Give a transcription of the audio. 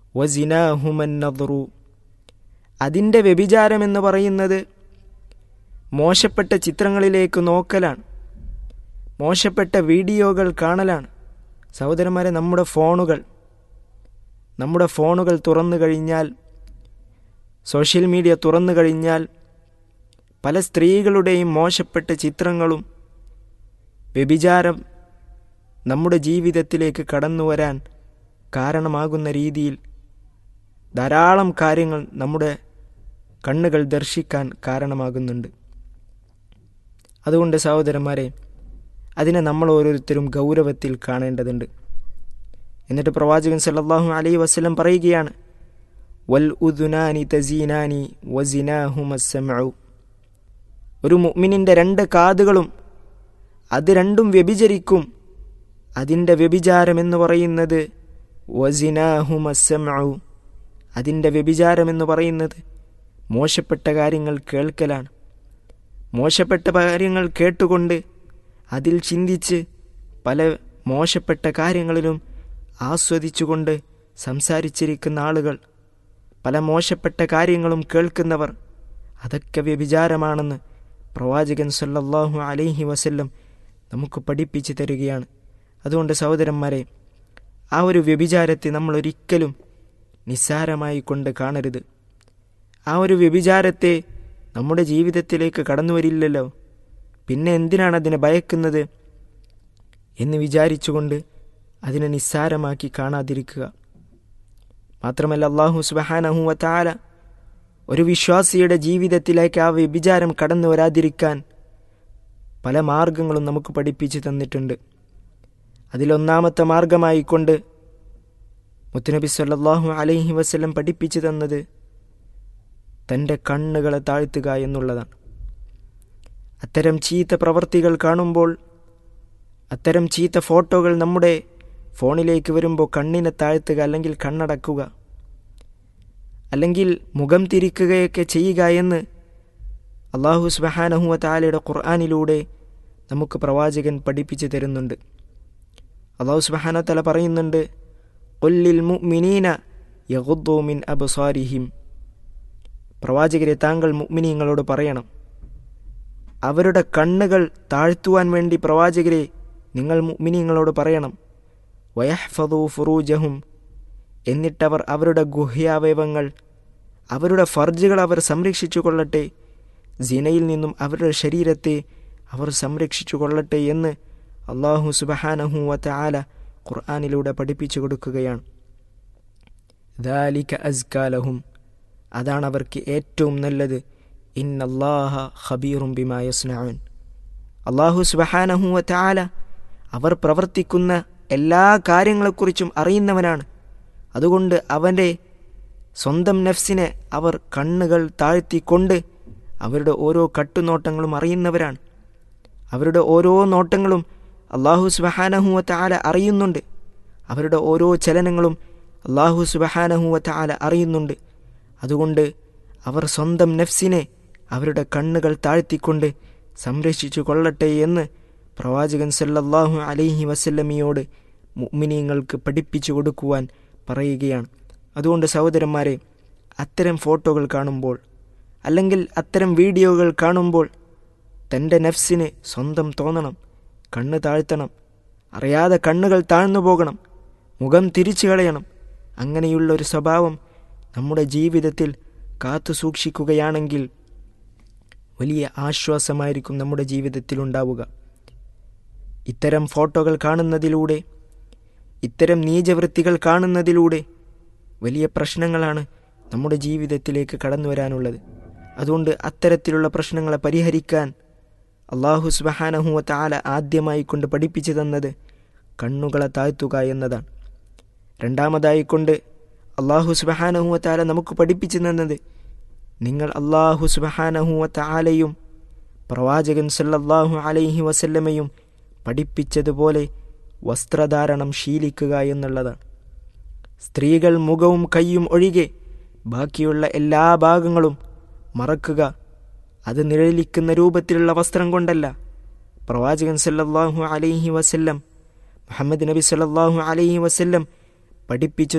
വസിനാഹുമൻ നദറു അതിൻ്റെ വ്യഭിചാരം എന്ന് പറയുന്നത് മോശപ്പെട്ട ചിത്രങ്ങളിലേക്ക് നോക്കലാണ് മോശപ്പെട്ട വീഡിയോകൾ കാണലാണ് സഹോദരന്മാരെ നമ്മുടെ ഫോണുകൾ നമ്മുടെ ഫോണുകൾ തുറന്നു കഴിഞ്ഞാൽ സോഷ്യൽ മീഡിയ തുറന്നു കഴിഞ്ഞാൽ പല സ്ത്രീകളുടെയും മോശപ്പെട്ട ചിത്രങ്ങളും വ്യഭിചാരം നമ്മുടെ ജീവിതത്തിലേക്ക് കടന്നു വരാൻ കാരണമാകുന്ന രീതിയിൽ ധാരാളം കാര്യങ്ങൾ നമ്മുടെ കണ്ണുകൾ ദർശിക്കാൻ കാരണമാകുന്നുണ്ട് അതുകൊണ്ട് സഹോദരന്മാരെ അതിനെ നമ്മൾ ഓരോരുത്തരും ഗൗരവത്തിൽ കാണേണ്ടതുണ്ട് എന്നിട്ട് പ്രവാചകൻ സല്ലല്ലാഹു അലൈഹി വസല്ലം പറയുകയാണ് വൽ ഉദുനാനി തസീനാനി വസിനാഹുമസ്സമഉ ഒരു മുഅ്മിനിന്റെ രണ്ട് കാതുകളും അത് രണ്ടും വ്യഭിചരിക്കും അതിൻ്റെ വ്യഭിചാരം എന്ന് പറയുന്നത് വസിനാഹുമസ്സമഉ അതിൻ്റെ വ്യഭിചാരം എന്ന് പറയുന്നത് മോശപ്പെട്ട കാര്യങ്ങൾ കേൾക്കലാണ് മോശപ്പെട്ട കാര്യങ്ങൾ കേട്ടുകൊണ്ട് അതിൽ ചിന്തിച്ച് പല മോശപ്പെട്ട കാര്യങ്ങളിലും ആസ്വദിച്ചുകൊണ്ട് സംസാരിച്ചിരിക്കുന്ന ആളുകൾ പല മോശപ്പെട്ട കാര്യങ്ങളും കേൾക്കുന്നവർ അതൊക്കെ വ്യഭിചാരമാണെന്ന് പ്രവാചകൻ സല്ലല്ലാഹു അലൈഹി വസല്ലം നമുക്ക് പഠിപ്പിച്ചു തരികയാണ് അതുകൊണ്ട് സഹോദരന്മാരെ ആ ഒരു വ്യഭിചാരത്തെ നമ്മൾ ഒരിക്കലും നിസ്സാരമായി കൊണ്ട് കാണരുത് ആ ഒരു വ്യഭിചാരത്തെ നമ്മുടെ ജീവിതത്തിലേക്ക് കടന്നു വരില്ലല്ലോ പിന്നെ എന്തിനാണ് അതിനെ ഭയക്കുന്നത് എന്ന് വിചാരിച്ചുകൊണ്ട് അതിനെ നിസ്സാരമാക്കി കാണാതിരിക്കുക മാത്രമല്ല അള്ളാഹു സുബഹാനഹു വത്താല ഒരു വിശ്വാസിയുടെ ജീവിതത്തിലേക്ക് ആ വ്യഭിചാരം കടന്നു വരാതിരിക്കാൻ പല മാർഗങ്ങളും നമുക്ക് പഠിപ്പിച്ചു തന്നിട്ടുണ്ട് അതിലൊന്നാമത്തെ മാർഗമായിക്കൊണ്ട് മുത്തുനബി സല്ലാഹു അലൈഹി വസ്ലം പഠിപ്പിച്ചു തന്നത് തൻ്റെ കണ്ണുകളെ താഴ്ത്തുക എന്നുള്ളതാണ് അത്തരം ചീത്ത പ്രവർത്തികൾ കാണുമ്പോൾ അത്തരം ചീത്ത ഫോട്ടോകൾ നമ്മുടെ ഫോണിലേക്ക് വരുമ്പോൾ കണ്ണിനെ താഴ്ത്തുക അല്ലെങ്കിൽ കണ്ണടക്കുക അല്ലെങ്കിൽ മുഖം തിരിക്കുകയൊക്കെ ചെയ്യുക എന്ന് അള്ളാഹു സുബഹാനഹുവ താലയുടെ ഖുർആാനിലൂടെ നമുക്ക് പ്രവാചകൻ പഠിപ്പിച്ചു തരുന്നുണ്ട് അള്ളാഹു സുബഹാന തല പറയുന്നുണ്ട് കൊല്ലിൽ മുഅ്മിനീന യഗുദ്ദു മിൻ അബ്സാരിഹിം പ്രവാചകരെ താങ്കൾ മുഅ്മിനീങ്ങളോട് പറയണം അവരുടെ കണ്ണുകൾ താഴ്ത്തുവാൻ വേണ്ടി പ്രവാചകരെ നിങ്ങൾ മുഅ്മിനീങ്ങളോട് പറയണം വയഹ്ഫദു ഫുറൂജഹും എന്നിട്ടവർ അവരുടെ ഗുഹ്യാവയവങ്ങൾ അവരുടെ ഫർജുകൾ അവർ സംരക്ഷിച്ചു കൊള്ളട്ടെ സിനയിൽ നിന്നും അവരുടെ ശരീരത്തെ അവർ സംരക്ഷിച്ചു കൊള്ളട്ടെ എന്ന് അള്ളാഹു സുബഹാനഹു വത്ത ആല ഖുർആാനിലൂടെ പഠിപ്പിച്ചു കൊടുക്കുകയാണ് ദാലിക അസ്കാലഹും അതാണ് അവർക്ക് ഏറ്റവും നല്ലത് ഇന്നല്ലാഹ ഖബീറും ബിമായസ്നാൻ അള്ളാഹു സുബഹാനഹു വത്ത ആല അവർ പ്രവർത്തിക്കുന്ന എല്ലാ കാര്യങ്ങളെക്കുറിച്ചും അറിയുന്നവനാണ് അതുകൊണ്ട് അവൻ്റെ സ്വന്തം നഫ്സിനെ അവർ കണ്ണുകൾ താഴ്ത്തിക്കൊണ്ട് അവരുടെ ഓരോ കട്ടുനോട്ടങ്ങളും അറിയുന്നവരാണ് അവരുടെ ഓരോ നോട്ടങ്ങളും അള്ളാഹു സുബഹാനഹുവത്ത ആല അറിയുന്നുണ്ട് അവരുടെ ഓരോ ചലനങ്ങളും അള്ളാഹു സുബഹാനഹുവത്ത ആല അറിയുന്നുണ്ട് അതുകൊണ്ട് അവർ സ്വന്തം നഫ്സിനെ അവരുടെ കണ്ണുകൾ താഴ്ത്തിക്കൊണ്ട് സംരക്ഷിച്ചു കൊള്ളട്ടെ എന്ന് പ്രവാചകൻ സല്ലല്ലാഹു അലൈഹി വസല്ലമിയോട് മുഅ്മിനീങ്ങൾക്ക് പഠിപ്പിച്ചു കൊടുക്കുവാൻ പറയുകയാണ് അതുകൊണ്ട് സഹോദരന്മാരെ അത്തരം ഫോട്ടോകൾ കാണുമ്പോൾ അല്ലെങ്കിൽ അത്തരം വീഡിയോകൾ കാണുമ്പോൾ തൻ്റെ നഫ്സിന് സ്വന്തം തോന്നണം കണ്ണ് താഴ്ത്തണം അറിയാതെ കണ്ണുകൾ താഴ്ന്നു പോകണം മുഖം തിരിച്ചു കളയണം അങ്ങനെയുള്ള ഒരു സ്വഭാവം നമ്മുടെ ജീവിതത്തിൽ കാത്തു സൂക്ഷിക്കുകയാണെങ്കിൽ വലിയ ആശ്വാസമായിരിക്കും നമ്മുടെ ജീവിതത്തിൽ ഉണ്ടാവുക ഇത്തരം ഫോട്ടോകൾ കാണുന്നതിലൂടെ ഇത്തരം നീചവൃത്തികൾ കാണുന്നതിലൂടെ വലിയ പ്രശ്നങ്ങളാണ് നമ്മുടെ ജീവിതത്തിലേക്ക് കടന്നു വരാനുള്ളത് അതുകൊണ്ട് അത്തരത്തിലുള്ള പ്രശ്നങ്ങളെ പരിഹരിക്കാൻ അള്ളാഹു സുബഹാനഹുവ താല ആദ്യമായി കൊണ്ട് പഠിപ്പിച്ചു തന്നത് കണ്ണുകളെ താഴ്ത്തുക എന്നതാണ് രണ്ടാമതായി കൊണ്ട് അള്ളാഹു സുബഹാനഹുവ താല നമുക്ക് പഠിപ്പിച്ചു തന്നത് നിങ്ങൾ അള്ളാഹു സുബഹാനഹുവ താലയും പ്രവാചകൻ സല്ലല്ലാഹു അലൈഹി വസല്ലമയും പഠിപ്പിച്ചതുപോലെ വസ്ത്രധാരണം ശീലിക്കുക എന്നുള്ളതാണ് സ്ത്രീകൾ മുഖവും കൈയും ഒഴികെ ബാക്കിയുള്ള എല്ലാ ഭാഗങ്ങളും മറക്കുക അത് നിഴലിക്കുന്ന രൂപത്തിലുള്ള വസ്ത്രം കൊണ്ടല്ല പ്രവാചകൻ സല്ലല്ലാഹു അലൈഹി വസല്ലം മുഹമ്മദ് നബി സല്ലല്ലാഹു അലൈഹി വസല്ലം പഠിപ്പിച്ചു